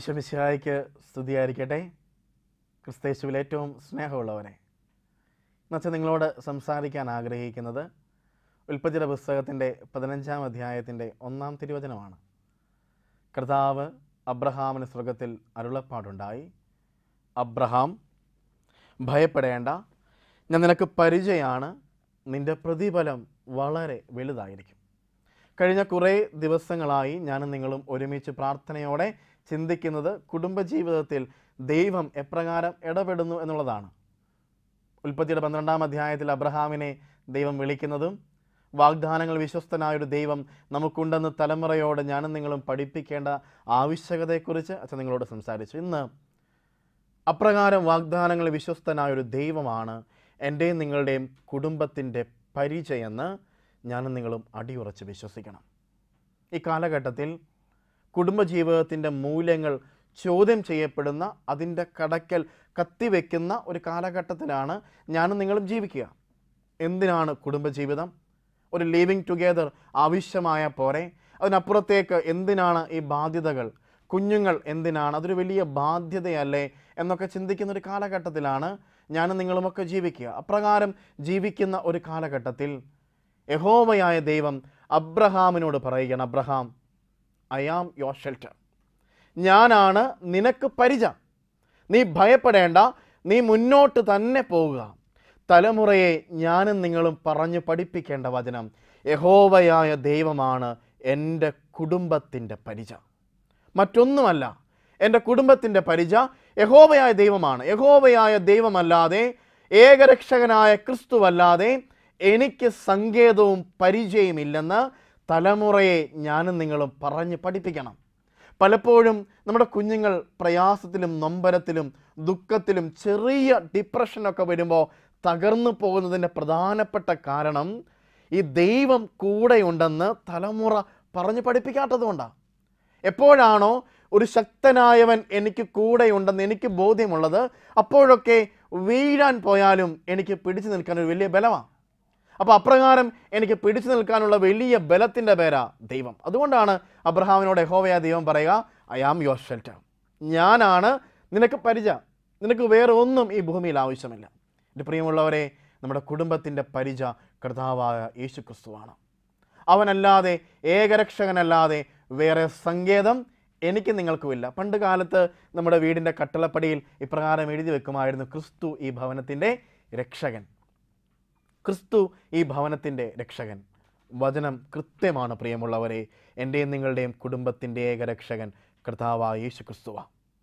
ഈശ്വമിശിഹായ്ക്ക് സ്തുതിയായിരിക്കട്ടെ ക്രിസ്തേശുവിൽ ഏറ്റവും സ്നേഹമുള്ളവരെ എന്നുവെച്ചാൽ നിങ്ങളോട് സംസാരിക്കാൻ ആഗ്രഹിക്കുന്നത് ഉൽപ്പത്തിയുടെ പുസ്തകത്തിൻ്റെ പതിനഞ്ചാം അധ്യായത്തിൻ്റെ ഒന്നാം തിരുവചനമാണ് കർത്താവ് അബ്രഹാമിന് സ്വർഗത്തിൽ അരുളപ്പാടുണ്ടായി അബ്രഹാം ഭയപ്പെടേണ്ട ഞാൻ നിനക്ക് പരിചയമാണ് നിൻ്റെ പ്രതിഫലം വളരെ വലുതായിരിക്കും കഴിഞ്ഞ കുറേ ദിവസങ്ങളായി ഞാനും നിങ്ങളും ഒരുമിച്ച് പ്രാർത്ഥനയോടെ ചിന്തിക്കുന്നത് കുടുംബജീവിതത്തിൽ ദൈവം എപ്രകാരം ഇടപെടുന്നു എന്നുള്ളതാണ് ഉൽപ്പത്തിയുടെ പന്ത്രണ്ടാം അധ്യായത്തിൽ അബ്രഹാമിനെ ദൈവം വിളിക്കുന്നതും വാഗ്ദാനങ്ങൾ വിശ്വസ്തനായൊരു ദൈവം നമുക്കുണ്ടെന്ന് തലമുറയോട് ഞാനും നിങ്ങളും പഠിപ്പിക്കേണ്ട ആവശ്യകതയെക്കുറിച്ച് അച്ഛൻ നിങ്ങളോട് സംസാരിച്ചു ഇന്ന് അപ്രകാരം വാഗ്ദാനങ്ങൾ വിശ്വസ്തനായൊരു ദൈവമാണ് എൻ്റെയും നിങ്ങളുടെയും കുടുംബത്തിൻ്റെ പരിചയെന്ന് ഞാനും നിങ്ങളും അടിയുറച്ച് വിശ്വസിക്കണം ഈ കാലഘട്ടത്തിൽ കുടുംബജീവിതത്തിൻ്റെ മൂല്യങ്ങൾ ചോദ്യം ചെയ്യപ്പെടുന്ന അതിൻ്റെ കടക്കൽ കത്തിവെക്കുന്ന ഒരു കാലഘട്ടത്തിലാണ് ഞാനും നിങ്ങളും ജീവിക്കുക എന്തിനാണ് കുടുംബജീവിതം ഒരു ലിവിങ് ടുഗെദർ ആവശ്യമായ പോരെ അതിനപ്പുറത്തേക്ക് എന്തിനാണ് ഈ ബാധ്യതകൾ കുഞ്ഞുങ്ങൾ എന്തിനാണ് അതൊരു വലിയ ബാധ്യതയല്ലേ എന്നൊക്കെ ചിന്തിക്കുന്ന ഒരു കാലഘട്ടത്തിലാണ് ഞാനും നിങ്ങളുമൊക്കെ ജീവിക്കുക അപ്രകാരം ജീവിക്കുന്ന ഒരു കാലഘട്ടത്തിൽ യഹോവയായ ദൈവം അബ്രഹാമിനോട് പറയുകയാണ് Abraham I am your shelter ഞാനാണ് നിനക്ക് പരിച നീ ഭയപ്പെടേണ്ട നീ മുന്നോട്ട് തന്നെ പോവുക തലമുറയെ ഞാനും നിങ്ങളും പറഞ്ഞു പഠിപ്പിക്കേണ്ട വചനം യഹോവയായ ദൈവമാണ് എൻ്റെ കുടുംബത്തിൻ്റെ പരിച മറ്റൊന്നുമല്ല എൻ്റെ കുടുംബത്തിൻ്റെ പരിച യഹോവയായ ദൈവമാണ് യഹോവയായ ദൈവമല്ലാതെ ഏകരക്ഷകനായ ക്രിസ്തുവല്ലാതെ എനിക്ക് സങ്കേതവും പരിചയമില്ലെന്ന് തലമുറയെ ഞാനും നിങ്ങളും പറഞ്ഞ് പഠിപ്പിക്കണം പലപ്പോഴും നമ്മുടെ കുഞ്ഞുങ്ങൾ പ്രയാസത്തിലും നൊമ്പരത്തിലും ദുഃഖത്തിലും ചെറിയ ഡിപ്രഷനൊക്കെ വരുമ്പോൾ തകർന്നു പോകുന്നതിൻ്റെ പ്രധാനപ്പെട്ട കാരണം ഈ ദൈവം കൂടെയുണ്ടെന്ന് തലമുറ പറഞ്ഞു പഠിപ്പിക്കാത്തതുകൊണ്ടാണ് എപ്പോഴാണോ ഒരു ശക്തനായവൻ എനിക്ക് കൂടെയുണ്ടെന്ന് എനിക്ക് ബോധ്യമുള്ളത് അപ്പോഴൊക്കെ വീഴാൻ പോയാലും എനിക്ക് പിടിച്ചു നിൽക്കാൻ ഒരു വലിയ ബലമാണ് അപ്പോൾ അപ്രകാരം എനിക്ക് പിടിച്ചു നിൽക്കാനുള്ള വലിയ ബലത്തിൻ്റെ പേരാ ദൈവം അതുകൊണ്ടാണ് അബ്രഹാമിനോട് യഹോവയ ദൈവം പറയുക ഐ ആം യുവർ ഷെൽട്ടർ ഞാനാണ് നിനക്ക് പരിച നിനക്ക് വേറെ ഒന്നും ഈ ഭൂമിയിൽ ആവശ്യമില്ല എൻ്റെ പ്രിയമുള്ളവരെ നമ്മുടെ കുടുംബത്തിൻ്റെ പരിച കർത്താവായ യേശു ക്രിസ്തുവാണ് അവനല്ലാതെ ഏകരക്ഷകനല്ലാതെ വേറെ സങ്കേതം എനിക്ക് നിങ്ങൾക്കുമില്ല പണ്ട് കാലത്ത് നമ്മുടെ വീടിൻ്റെ കട്ടളപ്പടിയിൽ ഇപ്രകാരം എഴുതി വെക്കുമായിരുന്നു ക്രിസ്തു ഈ ഭവനത്തിൻ്റെ രക്ഷകൻ ക്രിസ്തു ഈ ഭവനത്തിൻ്റെ രക്ഷകൻ വചനം കൃത്യമാണ് പ്രിയമുള്ളവരെ എൻ്റെയും നിങ്ങളുടെയും കുടുംബത്തിൻ്റെ ഏകരക്ഷകൻ കർത്താവായ യേശു ക്രിസ്തുവ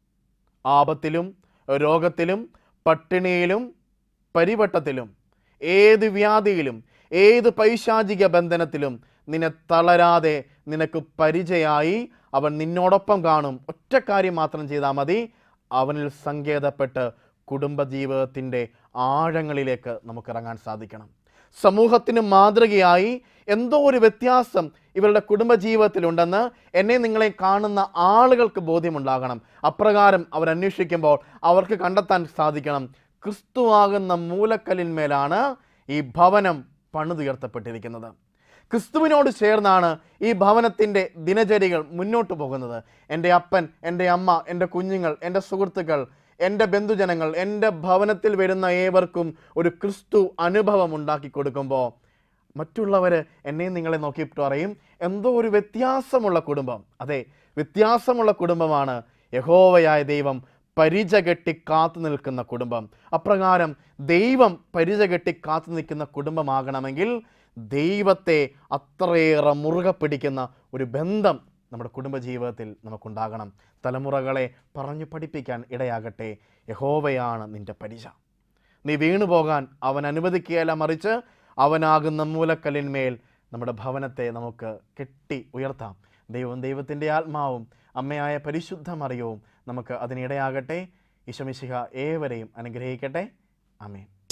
ആപത്തിലും രോഗത്തിലും പട്ടിണിയിലും പരിവട്ടത്തിലും ഏത് വ്യാധിയിലും ഏത് പൈശാചിക ബന്ധനത്തിലും നിന്നെ തളരാതെ നിനക്ക് പരിചയമായി അവൻ നിന്നോടൊപ്പം കാണും ഒറ്റ കാര്യം മാത്രം ചെയ്താൽ മതി അവനിൽ സങ്കേതപ്പെട്ട് കുടുംബജീവിതത്തിൻ്റെ ആഴങ്ങളിലേക്ക് നമുക്ക് ഇറങ്ങാൻ സാധിക്കണം സമൂഹത്തിന് മാതൃകയായി എന്തോ ഒരു വ്യത്യാസം ഇവരുടെ കുടുംബജീവിതത്തിലുണ്ടെന്ന് എന്നെ നിങ്ങളെ കാണുന്ന ആളുകൾക്ക് ബോധ്യമുണ്ടാകണം അപ്രകാരം അവർ അന്വേഷിക്കുമ്പോൾ അവർക്ക് കണ്ടെത്താൻ സാധിക്കണം ക്രിസ്തുവാകുന്ന മൂലക്കല്ലിന്മേലാണ് ഈ ഭവനം പണിതുയർത്തപ്പെട്ടിരിക്കുന്നത് ക്രിസ്തുവിനോട് ചേർന്നാണ് ഈ ഭവനത്തിൻ്റെ ദിനചര്യകൾ മുന്നോട്ട് പോകുന്നത് എൻ്റെ അപ്പൻ എൻ്റെ അമ്മ എൻ്റെ കുഞ്ഞുങ്ങൾ എൻ്റെ സുഹൃത്തുക്കൾ എൻ്റെ ബന്ധുജനങ്ങൾ എൻ്റെ ഭവനത്തിൽ വരുന്ന ഏവർക്കും ഒരു ക്രിസ്തു അനുഭവം ഉണ്ടാക്കി കൊടുക്കുമ്പോൾ മറ്റുള്ളവർ എന്നെയും നിങ്ങളെ നോക്കിയിട്ട് പറയും എന്തോ ഒരു വ്യത്യാസമുള്ള കുടുംബം അതെ വ്യത്യാസമുള്ള കുടുംബമാണ് യഹോവയായ ദൈവം പരിച കെട്ടി കാത്തു നിൽക്കുന്ന കുടുംബം അപ്രകാരം ദൈവം പരിച കെട്ടി കാത്തു നിൽക്കുന്ന കുടുംബമാകണമെങ്കിൽ ദൈവത്തെ അത്രയേറെ മുറുകെ പിടിക്കുന്ന ഒരു ബന്ധം നമ്മുടെ കുടുംബജീവിതത്തിൽ നമുക്കുണ്ടാകണം തലമുറകളെ പറഞ്ഞു പഠിപ്പിക്കാൻ ഇടയാകട്ടെ യഹോവയാണ് നിൻ്റെ പരിച നീ വീണു പോകാൻ അവൻ അനുവദിക്കുകയല്ല മറിച്ച് അവനാകുന്ന മൂലക്കല്ലിന്മേൽ നമ്മുടെ ഭവനത്തെ നമുക്ക് കെട്ടി ഉയർത്താം ദൈവം ദൈവത്തിൻ്റെ ആത്മാവും അമ്മയായ പരിശുദ്ധ മറിയവും നമുക്ക് അതിനിടയാകട്ടെ ഈശമിശിഹ ഏവരെയും അനുഗ്രഹിക്കട്ടെ അമേൻ